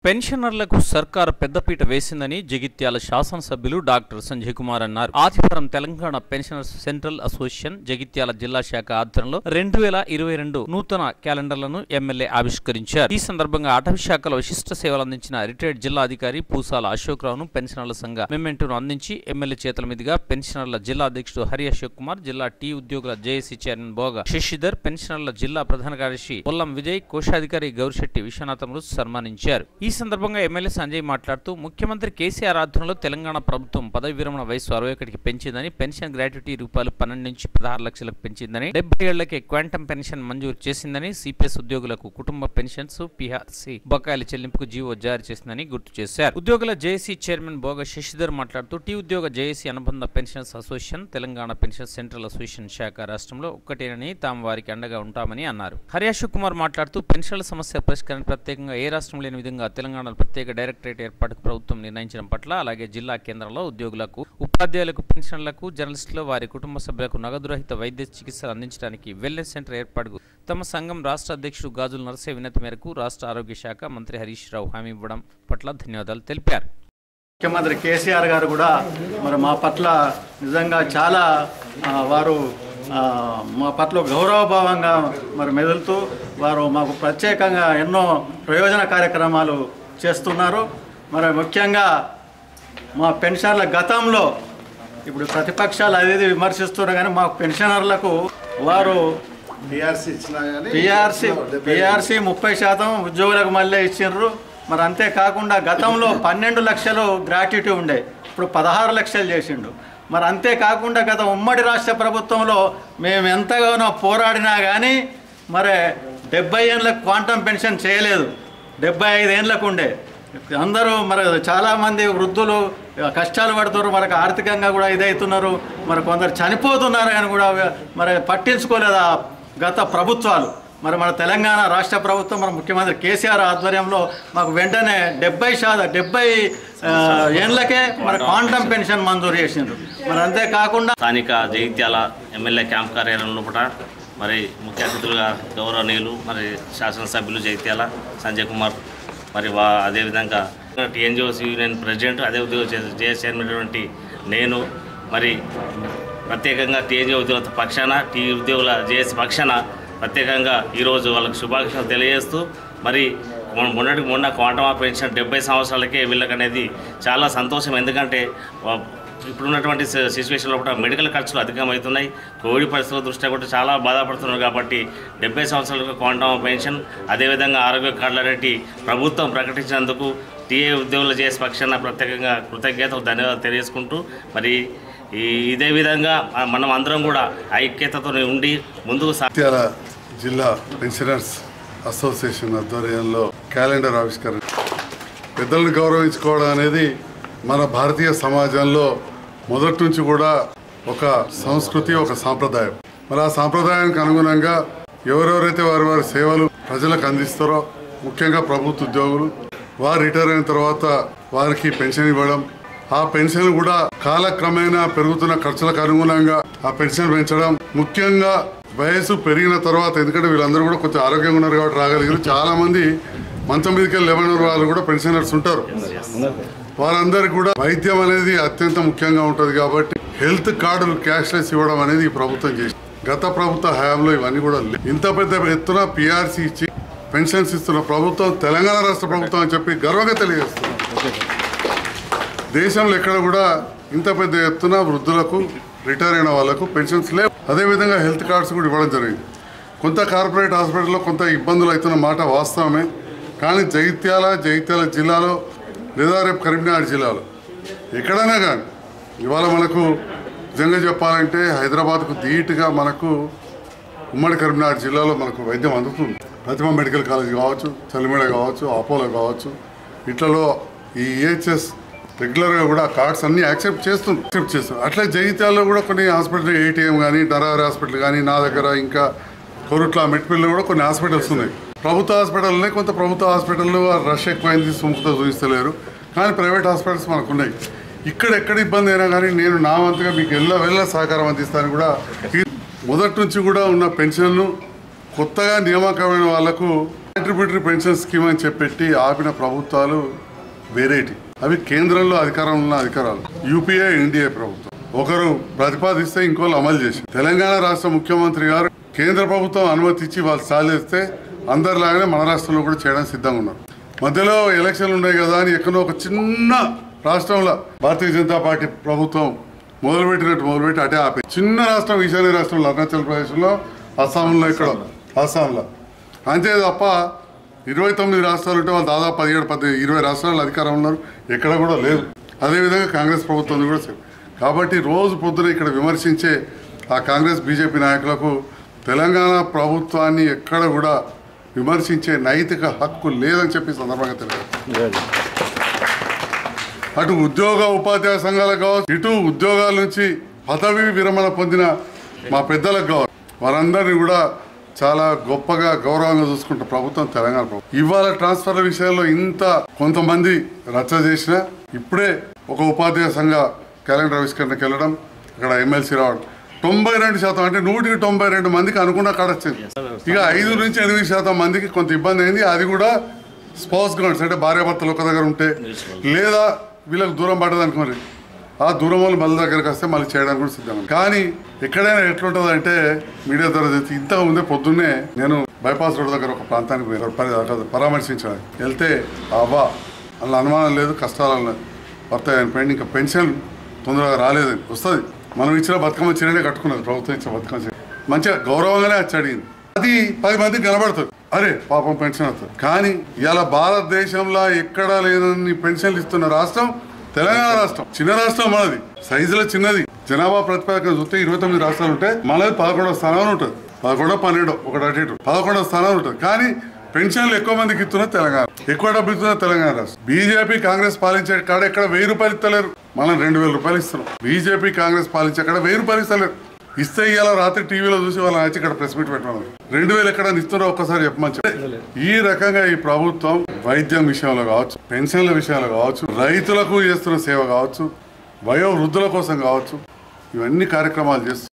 పెన్షనర్లకు సర్కార్ పెద్దపీట వేసిందని జగిత్యాల శాసనసభ్యులు డాక్టర్ సంజయ్ కుమార్ అన్నారు ఆదివారం Telangana pensioners central association Jagtial జిల్లా శాఖ ఆధ్వర్యంలో రెండు వేల ఇరవై రెండు నూతన క్యాలెండర్లను ఎమ్మెల్యే ఆవిష్కరించారు ఈ సందర్భంగా అటవీ శాఖలో విశిష్ట సేవలు అందించిన రిటైర్డ్ జిల్లా అధికారి పూసాల అశోక్ రావును పెన్షనర్ల సంఘ మెమెంటును అందించి ఎమ్మెల్యే చేతుల మీదుగా పెన్షనర్ల జిల్లా అధ్యక్షుడు హరి అశోక్ కుమార్ జిల్లా టీ ఉద్యోగుల జేఏసీ చైర్మన్ బోగ శశిధర్ పెన్షనర్ల జిల్లా ప్రధాన కార్యదర్శి పొల్లం విజయ్ కోశాధికారి గౌరిశెట్టి విశ్వనాథములు సన్మానించారు ఈ సందర్భంగా ఎమ్మెల్యే సంజయ్ మాట్లాడుతూ ముఖ్యమంత్రి కేసీఆర్ ఆధ్వర్యంలో తెలంగాణ ప్రభుత్వం పదవి విరమణ వయసు అరవై ఒకటికి పెంచిందని పెన్షన్ గ్రాట్యుటీ రూపాయలు పన్నెండు నుంచి పదహారు లక్షలకు పెంచిందని డెబ్బై ఏళ్లకే క్వాంటమ్ పెన్షన్ మంజూరు చేసిందని సిపిఎస్ ఉద్యోగులకు కుటుంబ పెన్షన్స్ పిఆర్సి బకాయిల చెల్లింపుకు జీవో జారీ చేసిందని గుర్తు చేశారు ఉద్యోగుల జేఏసీ చైర్మన్ బోగ శశిధర్ మాట్లాడుతూ టీ ఉద్యోగ జేఏసీ అనుబంధ pensions association Telangana pension central association శాఖ రాష్ట్రంలో ఒక్కటేనని తాము వారికి అండగా ఉంటామని అన్నారు హరియాష్ కుమార్ మాట్లాడుతూ పెన్షన్ల సమస్య పరిష్కారం ప్రత్యేకంగా ఏ రాష్ట్రం లేని విధంగా తెలంగాణలో ప్రత్యేక డైరెక్టరేట్ ఏర్పాటుకు ప్రభుత్వం నిర్ణయించడం పట్ల అలాగే జిల్లా కేంద్రంలో ఉద్యోగులకు ఉపాధ్యాయులకు పెన్షన్లకు జర్నలిస్టులు వారి కుటుంబ సభ్యులకు నగదు రహిత వైద్య చికిత్సలు అందించడానికి వెల్నెస్ సెంటర్ ఏర్పాటుకు తమ సంఘం రాష్ట్ర అధ్యక్షుడు గాజుల నరసే వినతి మేరకు రాష్ట్ర ఆరోగ్య శాఖ మంత్రి హరీష్ రావు హామీ ఇవ్వడం పట్ల ధన్యవాదాలు తెలిపారు ముఖ్యమంత్రి కేసీఆర్ గారు కూడా మరి మా పట్ల నిజంగా చాలా ఆ, వారు ఆ, మా పట్ల గౌరవభావంగా మరి మెదులుతూ వారు మాకు ప్రత్యేకంగా ఎన్నో ప్రయోజన కార్యక్రమాలు చేస్తున్నారు మరి ముఖ్యంగా మా పెన్షన్ల గతంలో ఇప్పుడు ప్రతిపక్షాలు అదేది విమర్శిస్తున్నారు కానీ మా పెన్షనర్లకు వారు పిఆర్సీ ఇచ్చినా కానీ పిఆర్సీ పిఆర్సీ ముప్పై శాతం ఉద్యోగులకు మళ్ళీ ఇచ్చిండ్రు మరి అంతేకాకుండా గతంలో పన్నెండు లక్షలు గ్రాట్యుటీ ఉండే ఇప్పుడు పదహారు లక్షలు చేసిండు మరి అంతేకాకుండా గత ఉమ్మడి రాష్ట్ర ప్రభుత్వంలో మేము ఎంతగానో పోరాడినా కానీ మరి డెబ్బై ఏళ్ళకు క్వాంటమ్ పెన్షన్ చేయలేదు డెబ్బై ఐదు ఏళ్ళకు ఉండే అందరూ మరి చాలామంది వృద్ధులు కష్టాలు పడుతున్నారు మనకు ఆర్థికంగా కూడా ఇదవుతున్నారు మరి కొందరు చనిపోతున్నారు అని కూడా మరి పట్టించుకోలేదు ఆ గత ప్రభుత్వాలు మరి మన తెలంగాణ రాష్ట్ర ప్రభుత్వం మన ముఖ్యమంత్రి కేసీఆర్ ఆధ్వర్యంలో మాకు వెంటనే డెబ్బై శాతం డెబ్బై ఆ, ఏళ్ళకే మరి క్వాంటమ్ పెన్షన్ మంజూరు చేసిండ్రు మరి అంతేకాకుండా స్థానిక జగిత్యాల ఎమ్మెల్యే క్యాంప్ కార్యాలయం లోపల మరి ముఖ్య అతిథులుగా గౌరవనీయులు మరి శాసనసభ్యులు జగిత్యాల సంజయ్ కుమార్ మరి వా అదేవిధంగా టీఎన్జిఓస్ యూనియన్ ప్రెసిడెంట్ అదే ఉద్యోగ జేఎస్ చైర్మన్ అయినటువంటి నేను మరి ప్రత్యేకంగా టీఎన్జిఓ ఉద్యోగుల పక్షాన టీ ఉద్యోగుల జేఎస్ పక్షాన ప్రత్యేకంగా ఈరోజు వాళ్ళకి శుభాకాంక్షలు తెలియజేస్తూ మరి మొన్న- మొన్నటికి మొన్న క్వాంటమ్ ఆఫ్ పెన్షన్ డెబ్బై సంవత్సరాలకే వీళ్ళకనేది చాలా సంతోషం ఎందుకంటే వా- ఇప్పుడున్నటువంటి సి- సిచ్యువేషన్లో కూడా మెడికల్ ఖర్చులు అధికమవుతున్నాయి కోవిడ్ పరిస్థితుల దృష్ట్యా కూడా చాలా బాధపడుతున్నారు కాబట్టి డెబ్బై సంవత్సరాలకు క్వాంటమ్ పెన్షన్ అదేవిధంగా ఆరోగ్య కార్డులు అనేటి ప్రభుత్వం ప్రకటించినందుకు టీఏ ఉద్యోగులు చేసే పక్షాన ప్రత్యేకంగా కృతజ్ఞతలు ధన్యవాదాలు తెలియజేసుకుంటూ మరి ఈ ఇదే విధంగా మ- మనం అందరం కూడా ఐక్యతతో ఉండి ముందుకు సా జగిత్యాల జిల్లా పెన్షనర్స్ అసోసియేషన్ ఆధ్వర్యంలో క్యాలెండర్ ఆవిష్కరణ పెద్దలను గౌరవించుకోవడం అనేది మన భారతీయ సమాజంలో మొదటి నుంచి కూడా ఒక సంస్కృతి ఒక సాంప్రదాయం మరి ఆ సాంప్రదాయానికి అనుగుణంగా ఎవరెవరైతే వారి వారి సేవలు ప్రజలకు అందిస్తారో ముఖ్యంగా ప్రభుత్వ ఉద్యోగులు వారు రిటైర్ అయిన తర్వాత వారికి పెన్షన్ ఇవ్వడం ఆ పెన్షన్ కూడా కాలక్రమేణా పెరుగుతున్న ఖర్చులకు అనుగుణంగా ఆ పెన్షన్ పెంచడం ముఖ్యంగా వయసు పెరిగిన తర్వాత ఎందుకంటే వీళ్ళందరూ కూడా కొంచెం ఆరోగ్యంగా ఉన్నారు కాబట్టి రాగలిగారు చాలా మంది మంచం మీదకి వెళ్ళి లేవని వాళ్ళు కూడా పెన్షనర్స్ ఉంటారు వారందరికీ కూడా వైద్యం అనేది అత్యంత ముఖ్యంగా ఉంటుంది కాబట్టి హెల్త్ కార్డులు క్యాష్లెస్ ఇవ్వడం అనేది ఈ ప్రభుత్వం చేసింది గత ప్రభుత్వ హయాంలో ఇవన్నీ కూడా లేవు. ఇంత పెద్ద ఎత్తున పిఆర్సీ ఇచ్చి పెన్షన్స్ ఇస్తున్న ప్రభుత్వం తెలంగాణ రాష్ట్ర ప్రభుత్వం అని చెప్పి గర్వంగా తెలియజేస్తున్నాం దేశంలో ఎక్కడ కూడా ఇంత పెద్ద ఎత్తున వృద్ధులకు రిటైర్ అయిన వాళ్ళకు పెన్షన్స్ లేవు అదేవిధంగా హెల్త్ కార్డ్స్ కూడా ఇవ్వడం జరిగింది కొంత కార్పొరేట్ హాస్పిటల్లో కొంత ఇబ్బందులు అవుతున్న మాట వాస్తవమే కానీ జగిత్యాల జగిత్యాల జిల్లాలో లేదా రేపు కరీంనగర్ జిల్లాలో ఎక్కడైనా కానీ ఇవాళ మనకు నిజంగా చెప్పాలంటే హైదరాబాద్కు ధీటుగా మనకు ఉమ్మడి కరీంనగర్ జిల్లాలో మనకు వైద్యం అందుతుంది ప్రతిమ మెడికల్ కాలేజ్ కావచ్చు చలిమేడ కావచ్చు అపోలో కావచ్చు ఇట్లలో ఈ ఈహెచ్ఎస్ రెగ్యులర్గా కూడా కార్డ్స్ అన్ని యాక్సెప్ట్ చేస్తుంది యాక్సెప్ట్ చేస్తుంది అట్లా జగిత్యాలలో కూడా కొన్ని హాస్పిటల్ ఏటీఎం కానీ నరహరి హాస్పిటల్ కానీ నా దగ్గర ఇంకా కొరుట్ల మెట్పిల్లో కూడా కొన్ని హాస్పిటల్స్ ఉన్నాయి ప్రభుత్వ హాస్పిటల్నే కొంత ప్రభుత్వ హాస్పిటల్లో రష్ ఎక్కువైంది సుముఖత చూపిస్తలేరు కానీ ప్రైవేట్ హాస్పిటల్స్ మనకు ఉన్నాయి ఇక్కడ ఎక్కడ ఇబ్బంది అయినా కానీ నేను నా వంతుగా మీకు ఎల్ల వెళ్ళ సహకారం అందిస్తాను కూడా ఈ మొదటి నుంచి కూడా ఉన్న పెన్షన్ను కొత్తగా నియామకమైన వాళ్లకు కాంట్రిబ్యూటరీ పెన్షన్ స్కీమ్ అని చెప్పెట్టి ఆపిన ప్రభుత్వాలు వేరేటి అవి కేంద్రంలో అధికారంలో ఉన్న అధికారాలు యూపీఏ ఎన్డీఏ ప్రభుత్వం ఒకరు ప్రతిపాదిస్తే ఇంకోళ్ళు అమలు చేసి తెలంగాణ రాష్ట్ర ముఖ్యమంత్రి గారు కేంద్ర ప్రభుత్వం అనుమతి ఇచ్చి వాళ్ళు సాధిస్తే అందరిలాగానే మన రాష్ట్రంలో కూడా చేయడానికి సిద్ధంగా ఉన్నారు మధ్యలో ఎలక్షన్లు ఉన్నాయి కదా అని ఎక్కడో ఒక చిన్న రాష్ట్రంలో భారతీయ జనతా పార్టీ ప్రభుత్వం మొదలుపెట్టినట్టు మొదలుపెట్టి అటే ఆపే చిన్న రాష్ట్రం ఈశాన్య రాష్ట్రంలో అరుణాచల్ ప్రదేశ్లో అస్సాంలో ఇక్కడ అస్సాంలో అంతే తప్ప ఇరవై తొమ్మిది రాష్ట్రాలు ఉంటే వాళ్ళు దాదాపు పదిహేడు పది ఇరవై రాష్ట్రాలు అధికారం ఉన్నారు ఎక్కడ కూడా లేదు అదేవిధంగా కాంగ్రెస్ ప్రభుత్వం కూడా సేమ్ కాబట్టి రోజు పొద్దున ఇక్కడ విమర్శించే ఆ కాంగ్రెస్ బీజేపీ నాయకులకు తెలంగాణ ప్రభుత్వాన్ని ఎక్కడ కూడా విమర్శించే నైతిక హక్కు లేదని చెప్పి ఈ సందర్భంగా తెలియదు అటు ఉద్యోగ ఉపాధ్యాయ సంఘాలకు కావచ్చు ఇటు ఉద్యోగాల నుంచి పదవి విరమణ పొందిన మా పెద్దలకు కావచ్చు వారందరినీ కూడా చాలా గొప్పగా గౌరవంగా చూసుకుంటారు ప్రభుత్వం తెలంగాణ ప్రభుత్వం ఇవాళ ట్రాన్స్ఫర్ల విషయంలో ఇంత కొంతమంది రచ్చ చేసిన ఇప్పుడే ఒక ఉపాధ్యాయ సంఘ క్యాలెండర్ ఆవిష్కరణకి వెళ్ళడం అక్కడ ఎమ్మెల్సీ రావడం తొంభై రెండు శాతం అంటే నూటికి తొంభై రెండు మందికి అనుకున్న కాడ వచ్చింది ఇక ఐదు నుంచి ఎనిమిది శాతం మందికి కొంత ఇబ్బంది అయింది అది కూడా స్పౌస్ గ్రౌండ్స్ అంటే భార్యాభర్తలు ఒక దగ్గర ఉంటే లేదా వీళ్ళకి దూరం పడ్డది అనుకోండి ఆ దూరం వాళ్ళు మళ్ళీ దగ్గరికి వస్తే మళ్ళీ చేయడానికి కూడా సిద్ధంగా ఉన్నాం. కానీ ఎక్కడైనా ఎట్లుంటుంది అంటే మీడియా ద్వారా తెలిసి ఇంత ఉందే పొద్దున్నే నేను బైపాస్ రోడ్ దగ్గర ఒక ప్రాంతానికి పోయి పరి- అక్కడ పరామర్శించడానికి వెళ్తే ఆ అవ్వ అందులో అనుమానం లేదు కష్టాలు లేదు భర్త చనిపోయింది ఇంకా పెన్షన్ తొందరగా రాలేదని వస్తుంది మనం ఇచ్చిన బతుకమ్మ చీరనే కట్టుకున్నది ప్రభుత్వం ఇచ్చిన బతుకమ్మ చీర మంచిగా గౌరవంగానే వచ్చి అడిగింది అది పది మందికి కనబడుతుంది అరే పాపం పెన్షన్ వస్తుంది కానీ ఇలా భారతదేశంలో ఎక్కడా లేనన్ని పెన్షన్లు ఇస్తున్న రాష్ట్రం తెలంగాణ రాష్ట్రం చిన్న రాష్ట్రం మనది సైజులో చిన్నది జనాభా ప్రతిపాదన చూస్తే ఇరవై తొమ్మిది రాష్ట్రాలు ఉంటాయి మనది పదకొండవ స్థానంలో ఉంటుంది పదకొండో పన్నెండో ఒకటి అటు ఇటు పదకొండవ స్థానంలో ఉంటుంది కానీ పెన్షన్లు ఎక్కువ మందికి ఇస్తున్న తెలంగాణ ఎక్కువ డబ్బు ఇస్తున్న తెలంగాణ రాష్ట్రం బీజేపీ కాంగ్రెస్ పాలించే కాడ ఎక్కడ వెయ్యి రూపాయలు ఇస్తలేరు మనం రెండు వేల రూపాయలు ఇస్తున్నాం బీజేపీ కాంగ్రెస్ పాలించే కాడ వెయ్యి రూపాయలు ఇస్తలేరు ఇస్తే ఇవాళ రాత్రి టీవీలో చూసి వాళ్ళని వచ్చి ఇక్కడ ప్రెస్ మీట్ పెట్టమన్నారు రెండు వేలు ఎక్కడ ఇస్తున్నారో ఒక్కసారి చెప్పమని చెప్పి ఈ రకంగా ఈ ప్రభుత్వం వైద్యం విషయంలో కావచ్చు పెన్షన్ల విషయంలో కావచ్చు రైతులకు చేస్తున్న సేవ కావచ్చు వయో వృద్ధుల కోసం కావచ్చు ఇవన్నీ కార్యక్రమాలు చేస్తూ